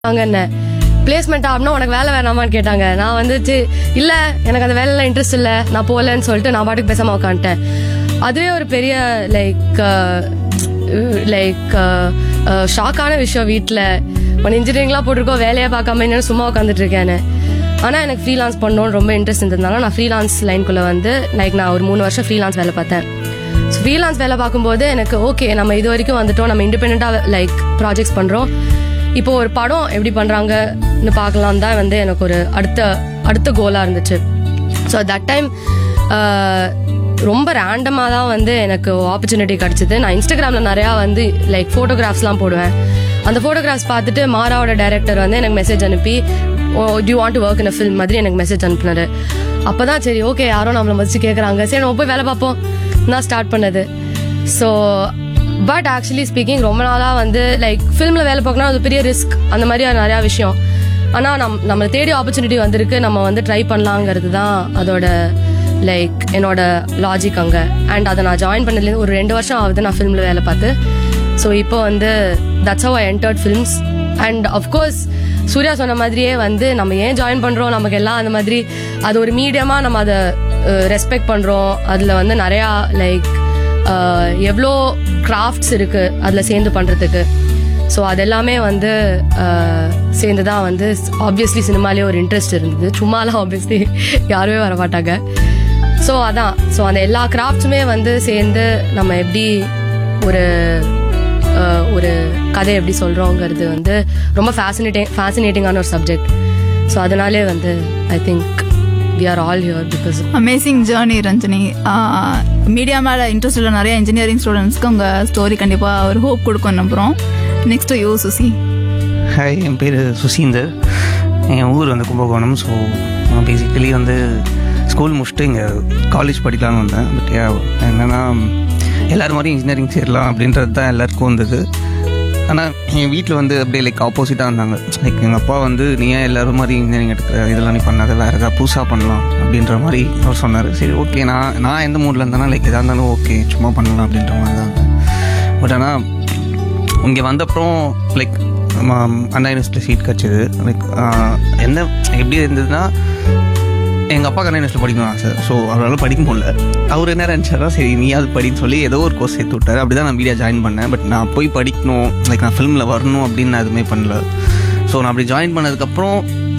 வாங்க என்ன பிளேஸ்மெண்ட் அப்படின்னா உனக்கு வேலை வேணாமான்னு கேட்டாங்க நான் வந்து சி இல்லை எனக்கு அந்த வேலையில இன்ட்ரெஸ்ட் இல்லை நான் போகலன்னு சொல்லிட்டு நான் பாட்டுக்கு பேசாம உட்காந்துட்டேன் அதுவே ஒரு பெரிய லைக் லைக் ஷாக்கான விஷயம் வீட்டில் உன் இன்ஜினியரிங்லாம் போட்டிருக்கோம் வேலையை பார்க்காம என்ன சும்மா உட்காந்துட்டு இருக்கேன்னு ஆனால் எனக்கு ஃப்ரீலான்ஸ் பண்ணணும்னு ரொம்ப இன்ட்ரெஸ்ட் இருந்ததுனால நான் ஃப்ரீலான்ஸ் லைனுக்குள்ளே வந்து லைக் நான் ஒரு மூணு வருஷம் ஃப்ரீலான்ஸ் வேலை பார்த்தேன் ஸோ ஃப்ரீலான்ஸ் வேலை பார்க்கும்போது எனக்கு ஓகே நம்ம இது வரைக்கும் வந்துட்டோம் நம்ம இண்டிபெண்ட்டாக லைக் ப்ராஜெக்ட்ஸ் பண்ணுறோம் இப்போ ஒரு படம் எப்படி பண்ணுறாங்கன்னு பார்க்கலாம் தான் வந்து எனக்கு ஒரு அடுத்த அடுத்த கோலாக இருந்துச்சு ஸோ தட் டைம் ரொம்ப ரேண்டமாக தான் வந்து எனக்கு ஆப்பர்ச்சுனிட்டி கிடச்சிது நான் இன்ஸ்டாகிராமில் நிறையா வந்து லைக் ஃபோட்டோகிராஃப்ஸ்லாம் போடுவேன் அந்த ஃபோட்டோகிராஃப்ஸ் பார்த்துட்டு மாராவோட டைரக்டர் வந்து எனக்கு மெசேஜ் அனுப்பி do you want to work in film மாதிரி எனக்கு மெசேஜ் அனுப்புனாரு அப்போ தான் சரி ஓகே யாரோ நம்மளை மதிச்சு கேட்குறாங்க சரி நம்ம போய் வேலை பார்ப்போம் நான் ஸ்டார்ட் பண்ணது ஸோ பட் ஆக்சுவலி ஸ்பீக்கிங் ரொம்ப நாளாக வந்து லைக் ஃபிலிமில் வேலை பார்க்கணும் அது பெரிய ரிஸ்க் அந்த மாதிரி நிறையா விஷயம் ஆனால் நம் நம்மளை தேடி ஆப்பர்ச்சுனிட்டி வந்திருக்கு நம்ம வந்து ட்ரை பண்ணலாங்கிறது தான் அதோட லைக் என்னோட லாஜிக் அங்கே அண்ட் அதை நான் ஜாயின் பண்ணதுலேருந்து ஒரு ரெண்டு வருஷம் ஆகுது நான் ஃபிலிமில் வேலை பார்த்து ஸோ இப்போ வந்து that's how I entered films and of course Suriya சொன்ன மாதிரியே வந்து நம்ம ஏன் ஜாயின் பண்ணுறோம் நமக்கு எல்லாம் அந்த மாதிரி அது ஒரு மீடியமாக நம்ம அதை ரெஸ்பெக்ட் பண்ணுறோம் அதில் வந்து நிறையா லைக் எவ்வளோ கிராஃப்ட்ஸ் இருக்குது அதில் சேர்ந்து பண்ணுறதுக்கு ஸோ அதெல்லாமே வந்து அஹ், சேர்ந்து தான் வந்து ஆப்வியஸ்லி சினிமாலேயே ஒரு இன்ட்ரெஸ்ட் இருந்தது சும்மாலாம் ஆப்வியஸ்லி யாருமே வர மாட்டாங்க ஸோ அதான் ஸோ அந்த எல்லா கிராஃப்ட்ஸுமே வந்து சேர்ந்து நம்ம எப்படி ஒரு அஹ், ஒரு கதை எப்படி சொல்கிறோங்கிறது வந்து ரொம்ப ஃபேசினேட்டிங் ஃபேசினேட்டிங்கான ஒரு சப்ஜெக்ட் ஸோ அதனாலே வந்து I think we are all here because amazing journey Ranjani media மேலே இன்ட்ரெஸ்ட் உள்ள நிறைய இன்ஜினியரிங் ஸ்டூடெண்ட்ஸ்க்கு உங்கள் ஸ்டோரி கண்டிப்பாக ஒரு ஹோப் கொடுக்கும் நம்புகிறோம் நெக்ஸ்ட் யூ சுசி ஹாய் என் பேர் சுசீந்தர் என் ஊர் வந்து கும்பகோணம் ஸோ நான் பேசிக்கலி வந்து ஸ்கூல் முடிச்சுட்டு இங்கே காலேஜ் படிக்கலாம்னு வந்தேன் பட் என்னென்னா எல்லோரும் மாதிரி இன்ஜினியரிங் சேரலாம் அப்படின்றது தான் எல்லாருக்கும் வந்தது ஆனால் என் வீட்டில் வந்து அப்படியே லைக் ஆப்போசிட்டாக இருந்தாங்க லைக் எங்கள் அப்பா வந்து நீ ஏன் எல்லாரும் மாதிரி இன்ஜினியரிங் எடுக்கிற இதெல்லாம் நீ பண்ணாத வேறு ஏதாவது புதுசாக பண்ணலாம் அப்படின்ற மாதிரி அவர் சொன்னார் சரி ஓகே நான் நான் எந்த மூடில் இருந்தேன்னா லைக் எதாக இருந்தாலும் ஓகே சும்மா பண்ணலாம் அப்படின்ற மாதிரி தான் பட் ஆனால் இங்கே வந்தப்புறம் லைக் அண்ணா யூனிவர்சிட்டி சீட் கிடச்சிது லைக் என்ன எப்படி இருந்ததுன்னா எங்கள் அப்பா அண்ணா யூனிவர்சிட்டி படிக்கணும் ஆசை ஸோ அவரால் படிக்க முடியல அவர் என்ன நினச்சாரா சரி நீயாவது படின்னு சொல்லி ஏதோ ஒரு கோர்ஸ் சேர்த்து விட்டாரு அப்படி தான் நான் மீடியா ஜாயின் பண்ணேன் பட் நான் போய் படிக்கணும் லைக் நான் ஃபிலிமில் வரணும் அப்படின்னு நான் எதுவுமே பண்ணல ஸோ நான் அப்படி ஜாயின் பண்ணதுக்கப்புறம்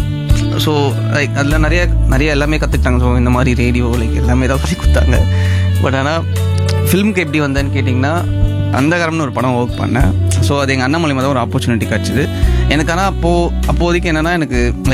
ஸோ லைக் அதில் நிறைய நிறைய எல்லாமே கற்றுக்கிட்டாங்க ஸோ இந்த மாதிரி ரேடியோ லைக் எல்லாமே தான் சொல்லி கொடுத்தாங்க பட் ஆனால் ஃபிலிம்க்கு எப்படி வந்தேன்னு கேட்டிங்கன்னா அந்தகரம்னு ஒரு படம் ஒர்க் பண்ணேன் ஸோ அது எங்கள் அண்ணன் மூலியமாக தான் ஒரு ஆப்பர்ச்சுனிட்டி கிடச்சிது எனக்கு ஆனால் அப்போது அப்போதைக்கு என்னென்னா எனக்கு